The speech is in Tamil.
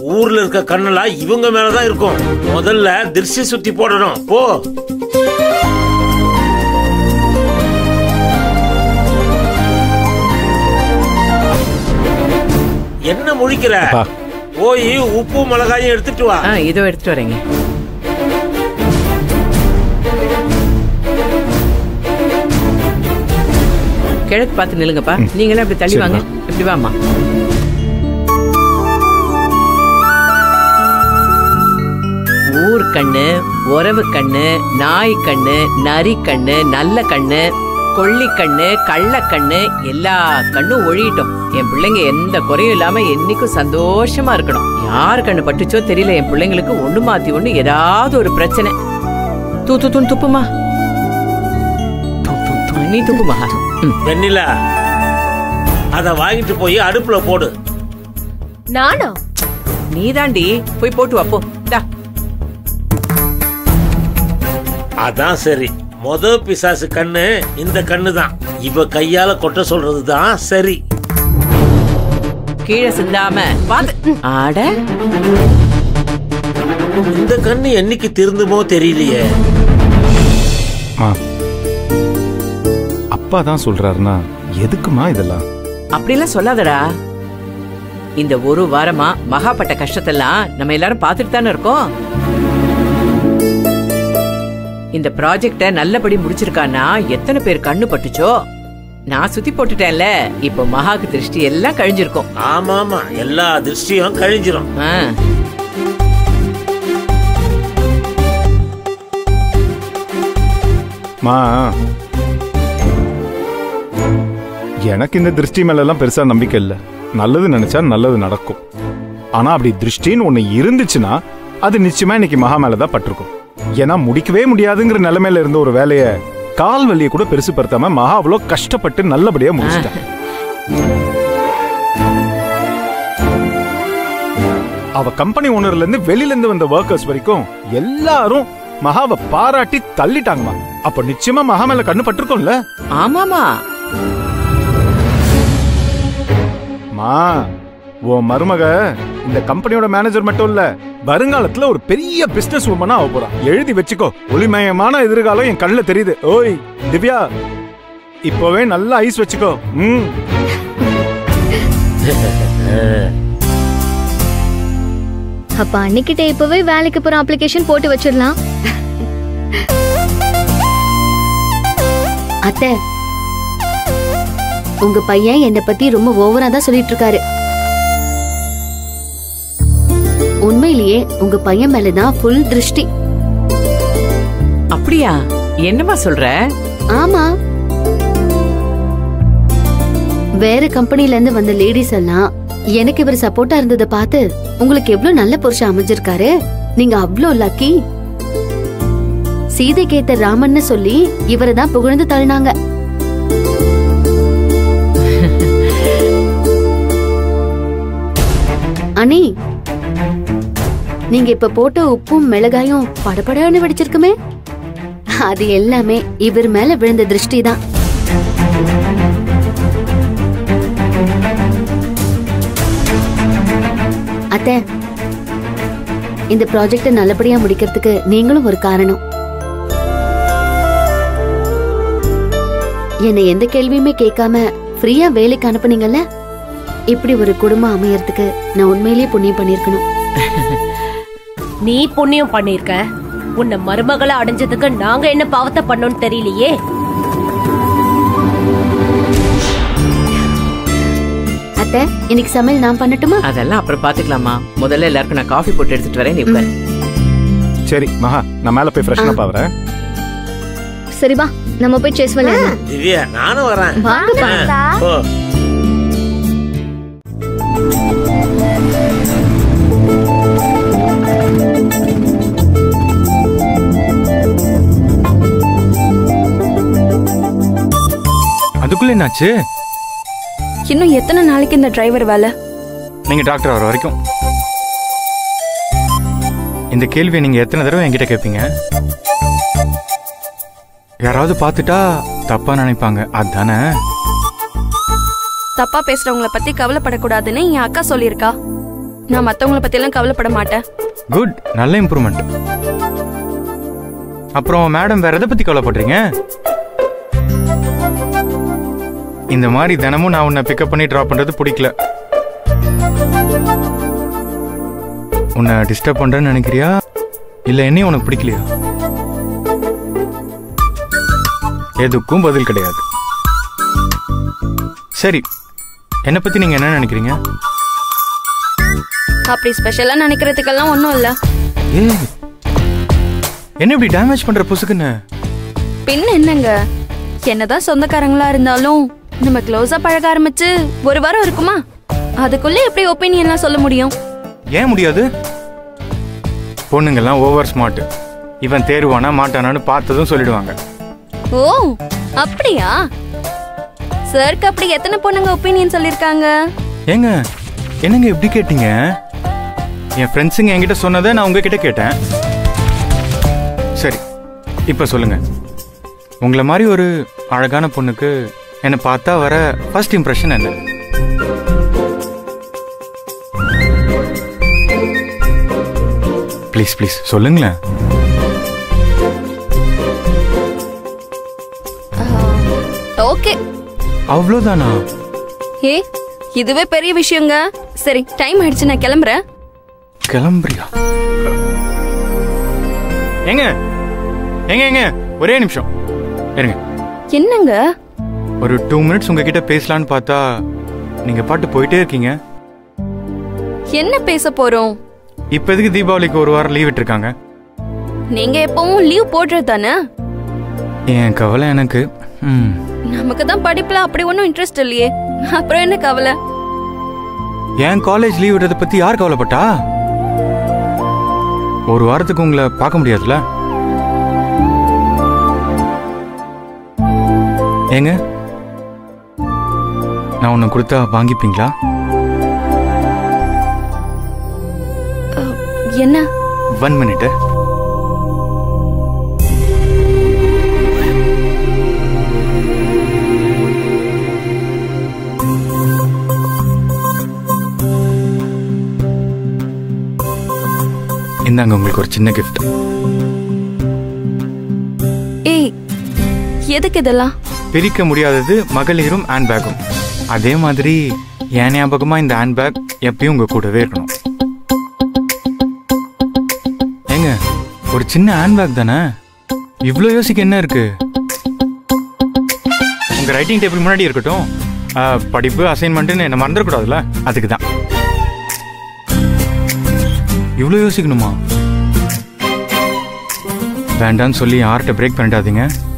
ஊர்ல இருக்க கண்ணெல்லாம் இவங்க மேலதான் இருக்கும் முதல்ல திருஷ்டி சுத்தி போடணும் போ என்ன முழிக்கிற அப்பா. போய் உப்பு மிளகாயும் எடுத்துட்டு வா ஆ இதோ எடுத்துட்டு வரேங்க கிழக்கு பார்த்து நில்லுங்கப்பா நீங்களே அப்படி தள்ளி வாங்க இப்படி வாம்மா ஊர் கண்ணு உறவு கண்ணு நாய் கண்ணு நரி கண்ணு நல்ல கண்ணு கொள்ளி கண்ணு கள்ள கண்ணு எல்லா கண்ணும் ஒழியட்டும் என் பிள்ளைங்க எந்த குறையும் இல்லாம என்னைக்கும் சந்தோஷமா இருக்கணும் யார் கண்ணு பட்டுச்சோ தெரியல என் பிள்ளைங்களுக்கு ஒண்ணு மாத்தி ஒண்ணு ஏதாவது ஒரு பிரச்சனை தூ தூ தூன்னு துப்புமா நீ துப்புமா ம். வெண்ணிலா அத வாங்கிட்டு போய் அடுப்புல போடு நானா நீதாண்டி போய் போட்டு வா போ இந்தா. அதான் சரி மொத பிசாசு கண்ணு இந்த கண்ணு தான் இவ கையால கொட்ட சொல்றது தான் சரி கீழே சிந்தாம பாத்து ஆட இந்த கண்ணு என்னைக்கு திருந்துமோ தெரியலையே மா அப்பா தான் சொல்றாருன்னா எதுக்குமா இதெல்லாம் அப்படிலாம் சொல்லாதடா இந்த ஒரு வாரமா மகாப்பட்ட கஷ்டத்தெல்லாம் நம்ம எல்லாரும் பார்த்துட்டு தானே இருக்கோம் இந்த ப்ராஜெக்ட நல்லபடி முடிச்சிருக்கானா எத்தனை பேர் கண்ணு பட்டுச்சோ நான் சுத்தி போட்டுட்டேன்ல இப்போ மகாக்கு திருஷ்டி எல்லாம் கழிஞ்சிருக்கும் ஆமா ஆமா எல்லா திருஷ்டியும் கழிஞ்சிரும் ஆ. மா எனக்கு இந்த திருஷ்டி மேல எல்லாம் பெருசா நம்பிக்கை இல்ல நல்லது நினைச்சா நல்லது நடக்கும் ஆனா அப்படி திருஷ்டின்னு ஒண்ணு இருந்துச்சுன்னா அது நிச்சயமா இன்னைக்கு மகா மேலதான் பட்டிருக்கும் ஏன்னா முடிக்கவே முடியாதுங்கிற நிலைமையில இருந்த ஒரு வேலைய கால் வலியை கூட பெருசுப்படுத்தாம மகா அவ்வளோ கஷ்டப்பட்டு நல்லபடியா முடிச்சிட்டான் அவ கம்பெனி ஓனர்ல இருந்து வெளியில இருந்து வந்த ஒர்க்கர்ஸ் வரைக்கும் எல்லாரும் மகாவை பாராட்டி தள்ளிட்டாங்கம்மா அப்ப நிச்சயமா மகா மேல கண்ணு பட்டிருக்கும்ல ஆமாமா மா உன் மருமக இந்த கம்பெனியோட மேனேஜர் மட்டும் இல்ல வருங்காலத்துல ஒரு பெரிய பிசினஸ் உமனா ஆக போறா எழுதி வச்சுக்கோ ஒளிமயமான எதிர்காலம் என் கண்ணுல தெரியுது ஓய் திவ்யா இப்பவே நல்லா ஐஸ் வச்சுக்கோ ம் அப்ப அன்னிக்கிட்ட இப்பவே வேலைக்கு போற அப்ளிகேஷன் போட்டு வச்சிடலாம் அத்தை உங்க பையன் என்னை பத்தி ரொம்ப ஓவரா தான் சொல்லிட்டு இருக்காரு உண்மையிலேயே உங்க பையன் மேலதான் ஃபுல் திருஷ்டி அப்படியா என்னமா சொல்ற ஆமா வேற கம்பெனில இருந்து வந்த லேடிஸ் எல்லாம் எனக்கு இவர் சப்போர்ட்டா இருந்ததை பார்த்து உங்களுக்கு எவ்வளவு நல்ல புருஷன் அமைஞ்சிருக்காரு நீங்க அவ்ளோ லக்கி சீதை கேத்த ராமன்னு சொல்லி இவரை தான் புகழ்ந்து தள்ளினாங்க அனி நீங்க இப்ப போட்ட உப்பும் மிளகாயும் படபடன்னு வெடிச்சிருக்குமே அது எல்லாமே இவர் மேல விழுந்த திருஷ்டி தான் அத்தை இந்த ப்ராஜெக்ட நல்லபடியா முடிக்கிறதுக்கு நீங்களும் ஒரு காரணம் என்னை எந்த கேள்வியுமே கேட்காம ஃப்ரீயா வேலைக்கு அனுப்புனீங்கல்ல இப்படி ஒரு குடும்பம் அமையறதுக்கு நான் உண்மையிலேயே புண்ணியம் பண்ணிருக்கணும் நீ புண்ணியம் பண்ணிருக்க உன்னை மருமகளை அடைஞ்சதுக்கு நாங்க என்ன பாவத்தை பண்ணோம்னு தெரியலையே அத்தை இன்னைக்கு சமையல் நான் பண்ணட்டுமா அதெல்லாம் அப்புறம் பாத்துக்கலாமா முதல்ல எல்லாருக்கும் நான் காஃபி போட்டு எடுத்துட்டு வரேன் நீ உட்காரு சரி மகா நான் மேல போய் ஃப்ரெஷ்னா பாவறேன் சரி வா நம்ம போய் செஸ் விளையாடலாம் திவ்யா நானும் வரேன் வாங்கப்பா ஓ அதுக்குள்ள என்னாச்சு இன்னும் எத்தனை நாளைக்கு இந்த டிரைவர் வேலை நீங்க டாக்டர் வர வரைக்கும் இந்த கேள்வியை நீங்க எத்தனை தடவை என்கிட்ட கேட்பீங்க யாராவது பார்த்துட்டா தப்பா நினைப்பாங்க அதானே தப்பா பேசுறவங்கள பத்தி கவலைப்படக்கூடாதுன்னு என் அக்கா சொல்லியிருக்கா நான் மத்தவங்கள பத்தி எல்லாம் கவலைப்பட மாட்டேன் குட் நல்ல இம்ப்ரூவ்மெண்ட் அப்புறம் மேடம் வேற எதை பத்தி கவலைப்படுறீங்க இந்த மாதிரி தினமும் நான் உன்னை பிக்கப் பண்ணி ட்ராப் பண்றது பிடிக்கல உன்னை டிஸ்டர்ப் பண்றேன்னு நினைக்கிறியா இல்ல என்னையும் உனக்கு பிடிக்கலையா எதுக்கும் பதில் கிடையாது சரி என்னை பத்தி நீங்க என்ன நினைக்கிறீங்க அப்படி ஸ்பெஷலா நினைக்கிறதுக்கெல்லாம் ஒன்றும் இல்ல ஏய் என்ன இப்படி டேமேஜ் பண்ற புசுக்குன்னு பின்ன என்னங்க என்னதான் சொந்தக்காரங்களா இருந்தாலும் நம்ம க்ளோஸா பழக ஆரம்பிச்சு ஒரு வாரம் இருக்குமா அதுக்குள்ள எப்படி ஒப்பீனியன்லாம் சொல்ல முடியும் ஏன் முடியாது பொண்ணுங்கெல்லாம் ஓவர் ஸ்மார்ட் இவன் தேர்வானா மாட்டானான்னு பார்த்ததும் சொல்லிடுவாங்க ஓ அப்படியா சருக்கு அப்படி எத்தனை பொண்ணுங்க ஒப்பீனியன் சொல்லிருக்காங்க ஏங்க என்னங்க எப்படி கேட்டீங்க என் ஃப்ரெண்ட்ஸுங்க என்கிட்ட சொன்னதை நான் உங்ககிட்ட கேட்டேன் சரி இப்போ சொல்லுங்க உங்களை மாதிரி ஒரு அழகான பொண்ணுக்கு என்னை பார்த்தா வர ஃபர்ஸ்ட் இம்ப்ரெஷன் என்ன ப்ளீஸ் ப்ளீஸ் சொல்லுங்களேன் ஓகே அவ்வளோதானா ஏ இதுவே பெரிய விஷயங்க சரி டைம் ஆயிடுச்சு நான் கிளம்புறேன் கிளம்புறியா ஏங்க ஏங்க ஏங்க ஒரே நிமிஷம் இருங்க என்னங்க ஒரு டூ மினிட்ஸ் உங்ககிட்ட பேசலான்னு பார்த்தா நீங்க பாட்டு போயிட்டே இருக்கீங்க என்ன பேச போறோம் இப்போ எதுக்கு தீபாவளிக்கு ஒரு வாரம் லீவ் விட்டுருக்காங்க நீங்க எப்பவும் லீவ் போடுறது தானே என் கவலை எனக்கு ம், நமக்கு தான் படிப்புல அப்படி ஒன்றும் இன்ட்ரெஸ்ட் இல்லையே அப்புறம் என்ன கவலை என் காலேஜ் லீவ் விடுறத பத்தி யார் கவலைப்பட்டா ஒரு வாரத்துக்கு உங்களை பார்க்க முடியாதுல்ல ஏங்க நான் உன்னை கொடுத்தா வாங்கிப்பீங்களா என்ன ஒன் மினிட் இந்தாங்க உங்களுக்கு ஒரு சின்ன கிஃப்ட் ஏய் எதுக்கு இதெல்லாம் பிரிக்க முடியாதது மகளிரும் ஹேண்ட் பேக்கும் அதே மாதிரி என் ஞாபகமா இந்த ஹேண்ட் பேக் எப்பயும் உங்க கூடவே இருக்கணும் ஏங்க ஒரு சின்ன ஹேண்ட் பேக் தானே இவ்வளோ யோசிக்க என்ன இருக்கு உங்க ரைட்டிங் டேபிள் முன்னாடி இருக்கட்டும் ஆ, படிப்பு அசைன்மெண்ட்னு என்ன மறந்துடக்கூடாதுல்ல அதுக்கு தான் இவ்வளோ யோசிக்கணுமா வேண்டான்னு சொல்லி யார்கிட்ட பிரேக் பண்ணிட்டாதீங்க